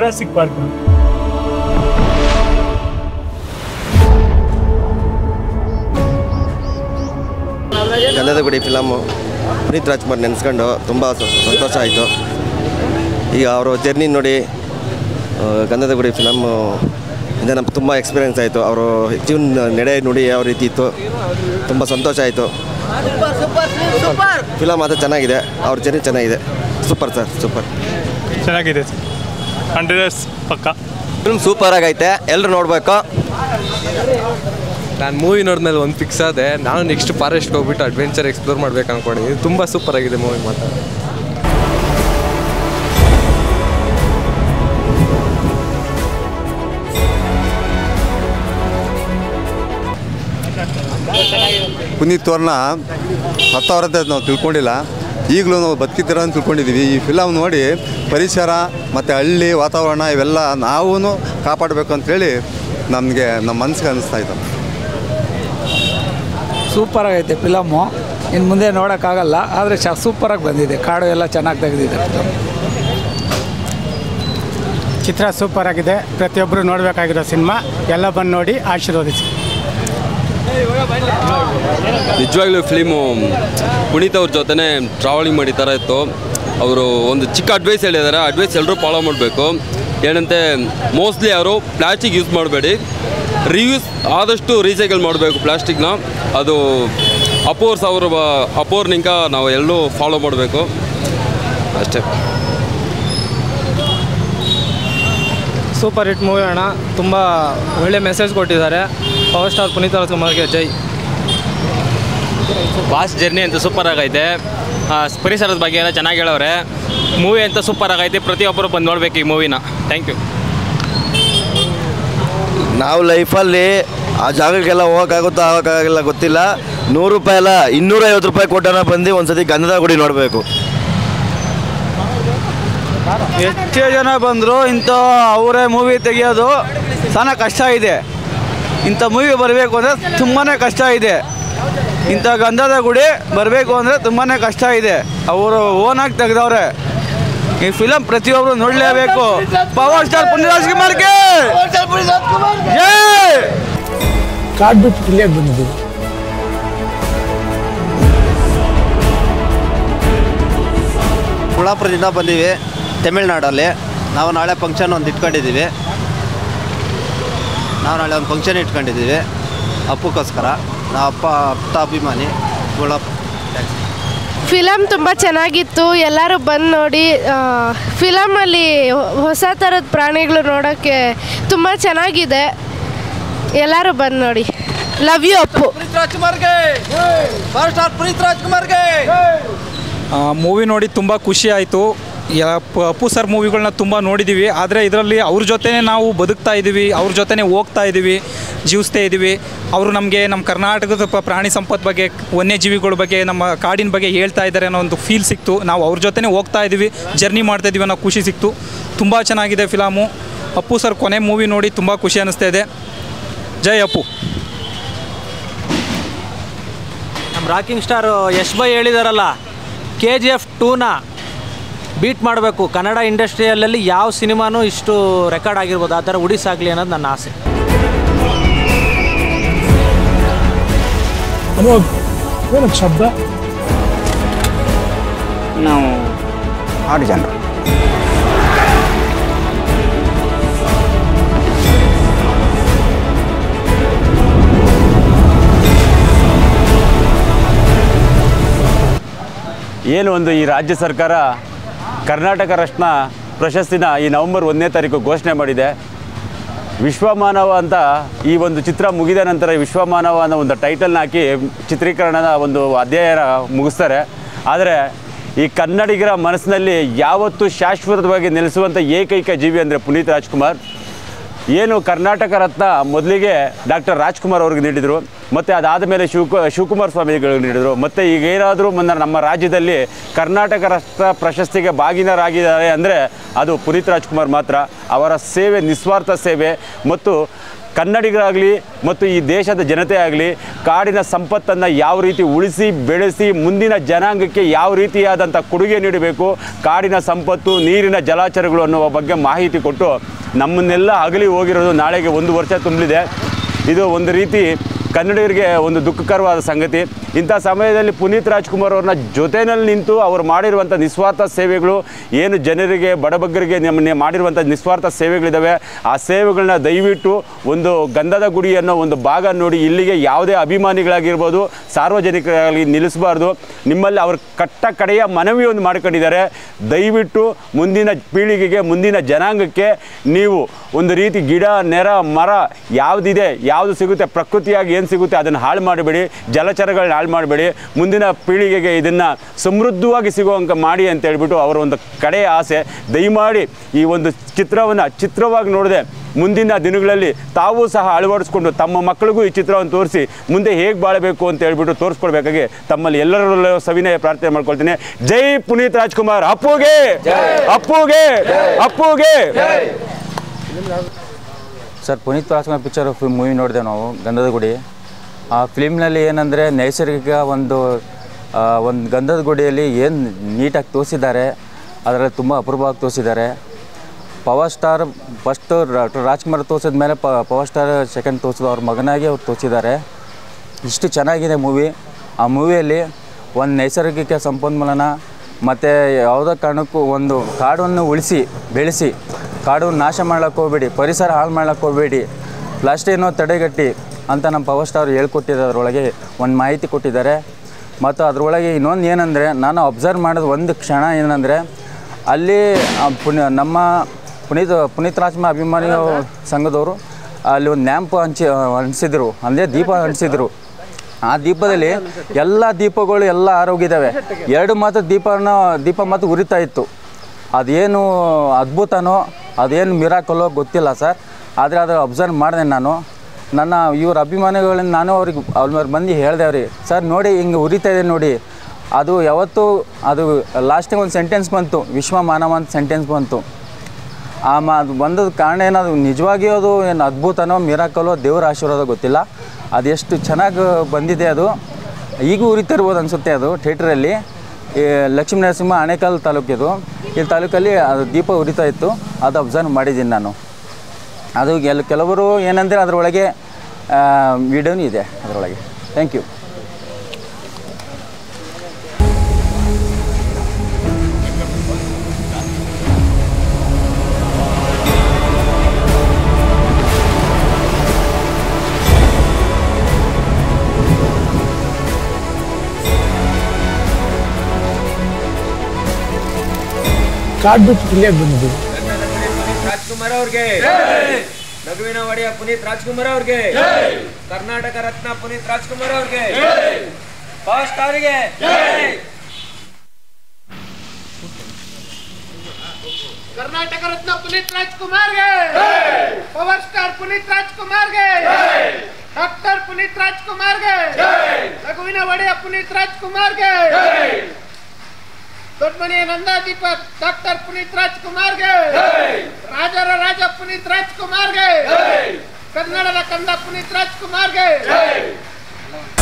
Jurassic park ಗಂಧದ ಗುಡಿ film Puneeth Rajkumar ನೆನೆಸ್ಕೊಂಡು ತುಂಬ ಸಂತೋಷ ಆಯಿತು ಈಗ ಅವರು ಜರ್ನಿ ನೋಡಿ ಆ, ಗಂಧದ ಗುಡಿ ಫಿಲಮ್ಮು ಇಂದ ನಮ್ಗೆ ತುಂಬ ಎಕ್ಸ್ಪೀರಿಯೆನ್ಸ್ ಆಯಿತು ಅವರು ಜೀವನ ನಡೆ ನುಡಿ ಯಾವ ರೀತಿ ಇತ್ತು ತುಂಬ ಸಂತೋಷ ಆಯಿತು ಫಿಲಮ್ ಮಾತ್ರ ಚೆನ್ನಾಗಿದೆ ಅವ್ರ ಜರ್ನಿ ಚೆನ್ನಾಗಿದೆ ಸೂಪರ್ ಸರ್ ಸೂಪರ್ ಚೆನ್ನಾಗಿದೆ ಹಂಡ್ರೆಡ್ ಪಕ್ಕ ಫಿಲ್ಮ್ ಸೂಪರ್ ಆಗೈತೆ ಎಲ್ಲರೂ ನೋಡಬೇಕು ನಾನು ಮೂವಿ ನೋಡಿದ್ಮೇಲೆ ಒಂದು ಫಿಕ್ಸ್ ಆದೆ ನಾನು ನೆಕ್ಸ್ಟ್ ಫಾರೆಸ್ಟ್ಗೆ ಹೋಗ್ಬಿಟ್ಟು ಅಡ್ವೆಂಚರ್ ಎಕ್ಸ್ಪ್ಲೋರ್ ಮಾಡ್ಬೇಕು ಅನ್ಕೊಂಡಿದ್ದೀನಿ ತುಂಬ ಸೂಪರ್ ಆಗಿದೆ ಮೂವಿ ಮಾತ್ರ ಪುನೀತ್ ಅವ್ರನ್ನ ಸತ್ತವ್ರಂತ ನಾವು ತಿಳ್ಕೊಂಡಿಲ್ಲ ಈಗಲೂ ನಾವು ಬದುಕಿದ್ದೀರ ಅಂತ ತಿಳ್ಕೊಂಡಿದ್ದೀವಿ ಈ ಫಿಲಮ್ ನೋಡಿ ಪರಿಸರ ಮತ್ತು ಹಳ್ಳಿ ವಾತಾವರಣ ಇವೆಲ್ಲ ನಾವೂ ಕಾಪಾಡಬೇಕು ಅಂತೇಳಿ ನಮಗೆ ನಮ್ಮ ಮನಸ್ಸಿಗೆ ಅನ್ನಿಸ್ತಾ ಇತ್ತು ಸೂಪರ್ ಆಗೈತೆ ಫಿಲಮ್ಮು ಇನ್ನು ಮುಂದೆ ನೋಡೋಕ್ಕಾಗಲ್ಲ ಆದರೆ ಚ ಸೂಪರಾಗಿ ಬಂದಿದೆ ಕಾಡು ಎಲ್ಲ ಚೆನ್ನಾಗಿ ತೆಗೆದಿದೆ ಚಿತ್ರ ಸೂಪರ್ ಆಗಿದೆ ಪ್ರತಿಯೊಬ್ಬರು ನೋಡಬೇಕಾಗಿರೋ ಸಿನಿಮಾ ಎಲ್ಲ ಬಂದು ನೋಡಿ ಆಶೀರ್ವದಿಸಿ ನಿಜವಾಗ್ಲೂ ಫಿಲಿಮು ಪುನೀತ್ ಅವ್ರ ಜೊತೆನೇ ಟ್ರಾವೆಲಿಂಗ್ ಮಾಡಿ ಥರ ಇತ್ತು ಅವರು ಒಂದು ಚಿಕ್ಕ ಅಡ್ವೈಸ್ ಹೇಳಿದ್ದಾರೆ ಅಡ್ವೈಸ್ ಎಲ್ಲರೂ ಫಾಲೋ ಮಾಡಬೇಕು ಏನಂತೆ ಮೋಸ್ಟ್ಲಿ ಅವರು ಪ್ಲಾಸ್ಟಿಕ್ ಯೂಸ್ ಮಾಡಬೇಡಿ ರಿಯೂಸ್ ಆದಷ್ಟು ರೀಸೈಕಲ್ ಮಾಡಬೇಕು ಪ್ಲಾಸ್ಟಿಕ್ನ ಅದು ಅಪೋರ್ಸ್ ಅವರು ಅಪೋರ್ನಿಂಕ ನಾವು ಎಲ್ಲರೂ ಫಾಲೋ ಮಾಡಬೇಕು ಅಷ್ಟೇ ಸೂಪರ್ ಹಿಟ್ ಮೂವಿ ಅಣ್ಣ ತುಂಬ ಒಳ್ಳೆ ಮೆಸೇಜ್ ಕೊಟ್ಟಿದ್ದಾರೆ ಪವರ್ ಸ್ಟಾರ್ ಪುನೀತ್ ರಾಜ್ಕುಮಾರ್ಗೆ ಜೈ ಬಾಸ್ ಜರ್ನಿ ಅಂತ ಸೂಪರ್ ಆಗೈತೆ ಆ, ಪರಿಸರದ ಬಗ್ಗೆ ಎಲ್ಲ ಚೆನ್ನಾಗಿ ಹೇಳವ್ರೆ ಮೂವಿ ಅಂತ ಸೂಪರ್ ಆಗೈತೆ ಪ್ರತಿಯೊಬ್ಬರು ಬಂದು ನೋಡ್ಬೇಕು ಈ ಮೂವಿನ ಥ್ಯಾಂಕ್ ಯು ನಾವು ಲೈಫಲ್ಲಿ ಆ ಜಾಗಕ್ಕೆಲ್ಲ ಹೋಗೋಕ್ಕಾಗುತ್ತೋ ಆಗೋಕ್ಕಾಗಲ್ಲ ಗೊತ್ತಿಲ್ಲ ನೂರು ರೂಪಾಯಿ ಅಲ್ಲ ಇನ್ನೂರೈವತ್ತು ರೂಪಾಯಿ ಕೊಟ್ಟನ ಬಂದು ಒಂದ್ಸತಿ ಗಂಧದ ಗುಡಿ ನೋಡಬೇಕು ಎಷ್ಟೇ ಜನ ಬಂದರು ಇಂಥ ಅವರೇ ಮೂವಿ ತೆಗಿಯೋದು sana ಕಷ್ಟ ಇದೆ ಇಂಥ ಮೂವಿ ಬರಬೇಕು ಅಂದರೆ ತುಂಬಾ ಕಷ್ಟ ಇದೆ ಇಂಥ ಗಂಧದ ಗುಡಿ ಬರಬೇಕು ಅಂದರೆ ತುಂಬಾ ಕಷ್ಟ ಇದೆ ಅವರು ಓನಾಗಿ ತೆಗೆದವ್ರೆ ಈ ಫಿಲಮ್ ಪ್ರತಿಯೊಬ್ಬರು ನೋಡಲೇಬೇಕು ಪವರ್ ಸ್ಟಾರ್ ಪುಣ್ಯ ರಾಜ್ಕುಮಾರ್ಗೆ ಜೈ ಕಾಡ್ ಬಿಟ್ಟು ಇಲ್ಲಿಗೆ ಬಂದಿದ್ದೀವಿ ಕುಳಾಪುರದಿಂದ ಬಂದೀವಿ ತಮಿಳ್ನಾಡಲ್ಲಿ ನಾವು ನಾಳೆ ಫಂಕ್ಷನ್ ಒಂದು ಇಟ್ಕೊಂಡಿದ್ದೀವಿ ನಾವು ನಾಳೆ ಒಂದು ಫಂಕ್ಷನ್ ಇಟ್ಕೊಂಡಿದ್ದೀವಿ ಅಪ್ಪಕ್ಕೋಸ್ಕರ ನಾವು ಅಪ್ಪ ಅಪ್ಪ ಅಭಿಮಾನಿ ಕುಳಾಪುರ ಫಿಲಮ್ ತುಂಬ ಚೆನ್ನಾಗಿತ್ತು ಎಲ್ಲರೂ ಬಂದು ನೋಡಿ ಫಿಲಮಲ್ಲಿ ಹೊಸ ಥರದ ಪ್ರಾಣಿಗಳು ನೋಡೋಕ್ಕೆ ತುಂಬ ಚೆನ್ನಾಗಿದೆ ಎಲ್ಲರೂ ಬಂದು ನೋಡಿ ಲವ್ ಯು ಅಪ್ಪು ರಾಜ್ಕುಮಾರ್ಗೆ ಪವರ್ ಸ್ಟಾರ್ ಪುನೀತ್ ರಾಜ್ಕುಮಾರ್ಗೆ ಮೂವಿ ನೋಡಿ ತುಂಬ ಖುಷಿ ಆಯಿತು ಅಪ್ಪು ಸರ್ ಮೂವಿಗಳನ್ನ ತುಂಬ ನೋಡಿದ್ದೀವಿ ಆದರೆ ಇದರಲ್ಲಿ ಅವ್ರ ಜೊತೆನೇ ನಾವು ಬದುಕ್ತಾ ಇದ್ದೀವಿ ಅವ್ರ ಜೊತೆನೇ ಹೋಗ್ತಾ ಇದ್ದೀವಿ ಜೀವಿಸ್ತಾ ಇದ್ದೀವಿ ಅವರು ನಮಗೆ ನಮ್ಮ ಕರ್ನಾಟಕದ ಪ- ಪ್ರಾಣಿ ಸಂಪತ್ತು ಬಗ್ಗೆ ವನ್ಯಜೀವಿಗಳ ಬಗ್ಗೆ ನಮ್ಮ ಕಾಡಿನ ಬಗ್ಗೆ ಹೇಳ್ತಾ ಇದ್ದಾರೆ ಅನ್ನೋ ಒಂದು ಫೀಲ್ ಸಿಕ್ತು ನಾವು ಅವ್ರ ಜೊತೆನೇ ಹೋಗ್ತಾ ಇದ್ದೀವಿ ಜರ್ನಿ ಮಾಡ್ತಾ ಇದ್ದೀವಿ ಅನ್ನೋ ಖುಷಿ ಸಿಕ್ತು ತುಂಬ ಚೆನ್ನಾಗಿದೆ ಫಿಲಾಮು ಅಪ್ಪು ಸರ್ ಕೊನೆ ಮೂವಿ ನೋಡಿ ತುಂಬ ಖುಷಿ ಅನ್ನಿಸ್ತಾ ಇದೆ ಜೈ ಅಪ್ಪು ನಮ್ಮ ರಾಕಿಂಗ್ ಸ್ಟಾರ್ ಯಶ್ ಬೈ ಹೇಳಿದಾರಲ್ಲ ಕೆ ಜಿ ಎಫ್ ಟೂನ ಬೀಟ್ ಮಾಡಬೇಕು ಕನ್ನಡ ಇಂಡಸ್ಟ್ರಿಯಲ್ಲಲ್ಲಿ ಯಾವ ಸಿನಿಮಾನೂ ಇಷ್ಟು ರೆಕಾರ್ಡ್ ಆಗಿರ್ಬೋದು ಆ ಥರ ಉಡಿಸಾಗಲಿ ಅನ್ನೋದು ನನ್ನ ಆಸೆ ಅಮೋಘ್ ಏನಕ್ಕೆ ಶಬ್ದ ನಾವು ಆರು ಜನ ಏನು ಒಂದು ಈ ರಾಜ್ಯ ಸರ್ಕಾರ ಕರ್ನಾಟಕ ರತ್ನ ಪ್ರಶಸ್ತಿನ ಈ ನವೆಂಬರ್ ಒಂದನೇ ತಾರೀಕು ಘೋಷಣೆ ಮಾಡಿದೆ ವಿಶ್ವಮಾನವ ಅಂತ ಈ ಒಂದು ಚಿತ್ರ ಮುಗಿದ ನಂತರ ವಿಶ್ವಮಾನವ ಅನ್ನೋ ಒಂದು ಟೈಟಲ್ನ ಹಾಕಿ ಚಿತ್ರೀಕರಣದ ಒಂದು ಅಧ್ಯಾಯ ಮುಗಿಸ್ತಾರೆ ಆದರೆ ಈ ಕನ್ನಡಿಗರ ಮನಸ್ಸಿನಲ್ಲಿ ಯಾವತ್ತೂ ಶಾಶ್ವತವಾಗಿ ನೆಲೆಸುವಂಥ ಏಕೈಕ ಜೀವಿ ಅಂದರೆ ಪುನೀತ್ ರಾಜ್ಕುಮಾರ್ ಏನು ಕರ್ನಾಟಕ ರತ್ನ ಮೊದಲಿಗೆ ಡಾಕ್ಟರ್ ರಾಜ್ಕುಮಾರ್ ಅವ್ರಿಗೆ ನೀಡಿದರು ಮತ್ತು ಅದಾದ ಮೇಲೆ ಶಿವಕು ಶಿವಕುಮಾರ್ ಸ್ವಾಮಿಗಳಿಗೆ ನೀಡಿದರು ಮತ್ತು ಈಗ ಏನಾದರೂ ಮುನ್ನ ನಮ್ಮ ರಾಜ್ಯದಲ್ಲಿ ಕರ್ನಾಟಕ ರತ್ನ ಪ್ರಶಸ್ತಿಗೆ ಭಾಗಿನರಾಗಿದ್ದಾರೆ ಅಂದರೆ ಅದು ಪುನೀತ್ ರಾಜ್ಕುಮಾರ್ ಮಾತ್ರ ಅವರ ಸೇವೆ ನಿಸ್ವಾರ್ಥ ಸೇವೆ ಮತ್ತು ಕನ್ನಡಿಗರಾಗಲಿ ಮತ್ತು ಈ ದೇಶದ ಜನತೆ ಆಗಲಿ ಕಾಡಿನ ಸಂಪತ್ತನ್ನು ಯಾವ ರೀತಿ ಉಳಿಸಿ ಬೆಳೆಸಿ ಮುಂದಿನ ಜನಾಂಗಕ್ಕೆ ಯಾವ ರೀತಿಯಾದಂಥ ಕೊಡುಗೆ ನೀಡಬೇಕು ಕಾಡಿನ ಸಂಪತ್ತು ನೀರಿನ ಜಲಾಚರಗಳು ಅನ್ನುವ ಬಗ್ಗೆ ಮಾಹಿತಿ ಕೊಟ್ಟು ನಮ್ಮನ್ನೆಲ್ಲ ಅಗಲಿ ಹೋಗಿರೋದು ನಾಳೆಗೆ ಒಂದು ವರ್ಷ ತುಂಬಲಿದೆ ಇದು ಒಂದು ರೀತಿ ಕನ್ನಡಿಗರಿಗೆ ಒಂದು ದುಃಖಕರವಾದ ಸಂಗತಿ ಇಂಥ ಸಮಯದಲ್ಲಿ ಪುನೀತ್ ರಾಜ್ಕುಮಾರ್ ಅವ್ರನ್ನ ಜೊತೆಯಲ್ಲಿ ನಿಂತು ಅವರು ಮಾಡಿರುವಂಥ ನಿಸ್ವಾರ್ಥ ಸೇವೆಗಳು ಏನು ಜನರಿಗೆ ಬಡಬಗ್ಗರಿಗೆ ನಮ್ಮನ್ನೇ ಮಾಡಿರುವಂಥ ನಿಸ್ವಾರ್ಥ ಸೇವೆಗಳಿದ್ದಾವೆ ಆ ಸೇವೆಗಳನ್ನ ದಯವಿಟ್ಟು ಒಂದು ಗಂಧದ ಗುಡಿ ಅನ್ನೋ ಒಂದು ಭಾಗ ನೋಡಿ ಇಲ್ಲಿಗೆ ಯಾವುದೇ ಅಭಿಮಾನಿಗಳಾಗಿರ್ಬೋದು ಸಾರ್ವಜನಿಕರಾಗಲಿ ನಿಲ್ಲಿಸಬಾರ್ದು ನಿಮ್ಮಲ್ಲಿ ಅವ್ರ ಕಟ್ಟ ಕಡೆಯ ಮನವಿ ಒಂದು ಮಾಡ್ಕೊಂಡಿದ್ದಾರೆ ದಯವಿಟ್ಟು ಮುಂದಿನ ಪೀಳಿಗೆಗೆ ಮುಂದಿನ ಜನಾಂಗಕ್ಕೆ ನೀವು ಒಂದು ರೀತಿ ಗಿಡ ನೆರ ಮರ ಯಾವುದಿದೆ ಯಾವುದು ಸಿಗುತ್ತೆ ಪ್ರಕೃತಿಯಾಗಿ ಏನು ಸಿಗುತ್ತೆ ಅದನ್ನು ಹಾಳು ಮಾಡಬೇಡಿ ಜಲಚರಗಳನ್ನ ಹಾಳು ಮಾಡಬೇಡಿ ಮುಂದಿನ ಪೀಳಿಗೆಗೆ ಇದನ್ನು ಸಮೃದ್ಧವಾಗಿ ಸಿಗುವಂಗೆ ಮಾಡಿ ಅಂತ ಹೇಳ್ಬಿಟ್ಟು ಅವರ ಒಂದು ಕಡೆಯ ಆಸೆ ದಯಮಾಡಿ ಈ ಒಂದು ಚಿತ್ರವನ್ನು ಚಿತ್ರವಾಗಿ ನೋಡದೆ ಮುಂದಿನ ದಿನಗಳಲ್ಲಿ ತಾವೂ ಸಹ ಅಳವಡಿಸ್ಕೊಂಡು ತಮ್ಮ ಮಕ್ಕಳಿಗೂ ಈ ಚಿತ್ರವನ್ನು ತೋರಿಸಿ ಮುಂದೆ ಹೇಗೆ ಬಾಳಬೇಕು ಅಂತ ಹೇಳ್ಬಿಟ್ಟು ತೋರಿಸ್ಕೊಡ್ಬೇಕಾಗಿ ತಮ್ಮಲ್ಲಿ ಎಲ್ಲರಲ್ಲೂ ಸವಿನಯ ಪ್ರಾರ್ಥನೆ ಮಾಡ್ಕೊಳ್ತೀನಿ ಜೈ ಪುನೀತ್ ರಾಜ್ಕುಮಾರ್ ಅಪ್ಪುಗೆ ಅಪ್ಪುಗೆ ಅಪ್ಪುಗೆ sir Puneeth Rajkumar picture movie ನೋಡಿದೆ ನಾವು ಗಂಧದ ಗುಡಿ ಆ ಫಿಲ್ಮ್ನಲ್ಲಿ ಏನಂದರೆ ನೈಸರ್ಗಿಕ ಒಂದು ಆ, ಒಂದು ಗಂಧದ ಗುಡಿಯಲ್ಲಿ ಏನು ನೀಟಾಗಿ ತೋರಿಸಿದ್ದಾರೆ ಅದರಲ್ಲಿ ತುಂಬ ಅಪರೂಪವಾಗಿ ತೋರಿಸಿದ್ದಾರೆ power star first doctor Rajkumar ತೋರಿಸಿದ ಮೇಲೆ ಪವರ್ ಸ್ಟಾರ್ ಸೆಕೆಂಡ್ ತೋರಿಸಿದ ಅವ್ರ ಮಗನಾಗಿ ಅವ್ರು ತೋರಿಸಿದ್ದಾರೆ ಇಷ್ಟು ಚೆನ್ನಾಗಿದೆ ಮೂವಿ ಆ ಮೂವಿಯಲ್ಲಿ ಒಂದು ನೈಸರ್ಗಿಕ ಸಂಪನ್ಮೂಲನ ಮತ್ತು ಯಾವುದೇ ಕಾರಣಕ್ಕೂ ಒಂದು ಕಾಡನ್ನು ಉಳಿಸಿ ಬೆಳೆಸಿ ಕಾಡನ್ನು ನಾಶ ಮಾಡ್ಲಿಕ್ಕೆ ಹೋಗಬೇಡಿ ಪರಿಸರ ಹಾಳು ಮಾಡ್ಲಿಕ್ಕೆ ಹೋಗಬೇಡಿ ಪ್ಲಾಸ್ಟಿಕ್ನು ತಡೆಗಟ್ಟಿ ಅಂತ ನಮ್ಮ ಪವರ್ ಸ್ಟಾರ್ ಹೇಳ್ಕೊಟ್ಟಿದ್ದಾರೆ ಅದರೊಳಗೆ ಒಂದು ಮಾಹಿತಿ ಕೊಟ್ಟಿದ್ದಾರೆ ಮತ್ತು ಅದರೊಳಗೆ ಇನ್ನೊಂದು ಏನಂದರೆ ನಾನು ಅಬ್ಸರ್ವ್ ಮಾಡೋದು ಒಂದು ಕ್ಷಣ ಏನಂದರೆ ಅಲ್ಲಿ ಆ ಪುಣ್ಯ ನಮ್ಮ ಪುನೀತ್ ಪುನೀತ್ ರಾಜ್ಕುಮಾರ್ ಅಭಿಮಾನಿ ಸಂಘದವರು ಅಲ್ಲಿ ಒಂದು ನ್ಯಾಂಪ್ ಹಂಚಿ ಹಂಚಿಸಿದ್ರು ಅಂದರೆ ದೀಪ ಹಂಚಿಸಿದ್ರು ಆ ದೀಪದಲ್ಲಿ ಎಲ್ಲ ದೀಪಗಳು ಎಲ್ಲ ಆರೋಗ್ಯದಾವೆ ಎರಡು ಮಾತ್ರ ದೀಪನ ದೀಪ ಮಾತ್ರ ಉರಿತಾ ಇತ್ತು ಅದೇನು ಅದ್ಭುತನೋ ಅದೇನು ಮಿರಾಕಲ್ಲೋ ಗೊತ್ತಿಲ್ಲ ಸರ್ ಆದರೆ ಅದು ಅಬ್ಸರ್ವ್ ಮಾಡಿದೆ ನಾನು ನನ್ನ ಇವ್ರ ಅಭಿಮಾನಿಗಳಿಂದ ನಾನು ಅವ್ರಿಗೆ ಅವ್ರ ಬಂದು ಹೇಳಿದೆ ಅವ್ರಿಗೆ ಸರ್ ನೋಡಿ ಹಿಂಗೆ ಉರಿತಾ ಇದೆ ನೋಡಿ ಅದು ಯಾವತ್ತೂ ಅದು ಲಾಸ್ಟಿಗೆ ಒಂದು ಸೆಂಟೆನ್ಸ್ ಬಂತು ವಿಶ್ವ ಮಾನವ ಅಂತ ಸೆಂಟೆನ್ಸ್ ಬಂತು ಆ ಮಾ ಅದು ಬಂದದ ಕಾರಣ ಏನದು ನಿಜವಾಗಿಯೂ ಅದು ಏನು ಅದ್ಭುತನೋ ಮಿರಾಕಲೋ ದೇವರ ಆಶೀರ್ವಾದ ಗೊತ್ತಿಲ್ಲ ಅದೆಷ್ಟು ಚೆನ್ನಾಗಿ ಬಂದಿದೆ ಅದು ಈಗೂ ಉರಿತಿರ್ಬೋದು ಅನಿಸುತ್ತೆ ಅದು ಥಿಯೇಟ್ರಲ್ಲಿ ಈ ಲಕ್ಷ್ಮೀ ನರಸಿಂಹ ಆಣೆಕಲ್ ತಾಲೂಕಿದು ಈ ತಾಲೂಕಲ್ಲಿ ಅದು ದೀಪ ಉರಿತಾ ಇತ್ತು ಅದು ಅಬ್ಸರ್ವ್ ಮಾಡಿದ್ದೀನಿ ನಾನು ಅದು ಎಲ್ ಕೆಲವರು ಏನಂದರೆ ಅದರೊಳಗೆ ವಿಡಿಯೋನೂ ಇದೆ ಅದರೊಳಗೆ ಥ್ಯಾಂಕ್ ಯು ಕಾಡ್ ಬಿಟ್ಟು ಇಲ್ಲೇ ಬಂದಿದ್ದೀವಿ ರಾಜ್ಕುಮಾರ್ ಅವ್ರಿಗೆ ನಗುವಿನ ಒಡೆಯ ಪುನೀತ್ ರಾಜ್ಕುಮಾರ್ ಅವ್ರಿಗೆ ಕರ್ನಾಟಕ ರತ್ನ ಪುನೀತ್ ರಾಜ್ಕುಮಾರ್ ಅವ್ರಿಗೆ ಪವರ್ ಸ್ಟಾರ್ಗೆ ಕರ್ನಾಟಕ ರತ್ನ ಪುನೀತ್ ರಾಜ್ಕುಮಾರ್ಗೆ ಪವರ್ ಸ್ಟಾರ್ ಪುನೀತ್ ರಾಜ್ಕುಮಾರ್ಗೆ ಡಾಕ್ಟರ್ ಪುನೀತ್ ರಾಜ್ಕುಮಾರ್ಗೆ ರಘುವಿನ ಒಡೆಯ ಪುನೀತ್ ರಾಜ್ಕುಮಾರ್ಗೆ ದೊಡ್ಡಮನೆಯ ನಂದಾದೀಪ ಡಾಕ್ಟರ್ ಪುನೀತ್ ರಾಜ್ಕುಮಾರ್ಗೆ ರಾಜರ ರಾಜ ಪುನೀತ್ ರಾಜ್ಕುಮಾರ್ಗೆ ಕನ್ನಡದ ಕಂದ ಪುನೀತ್ ರಾಜ್ಕುಮಾರ್ಗೆ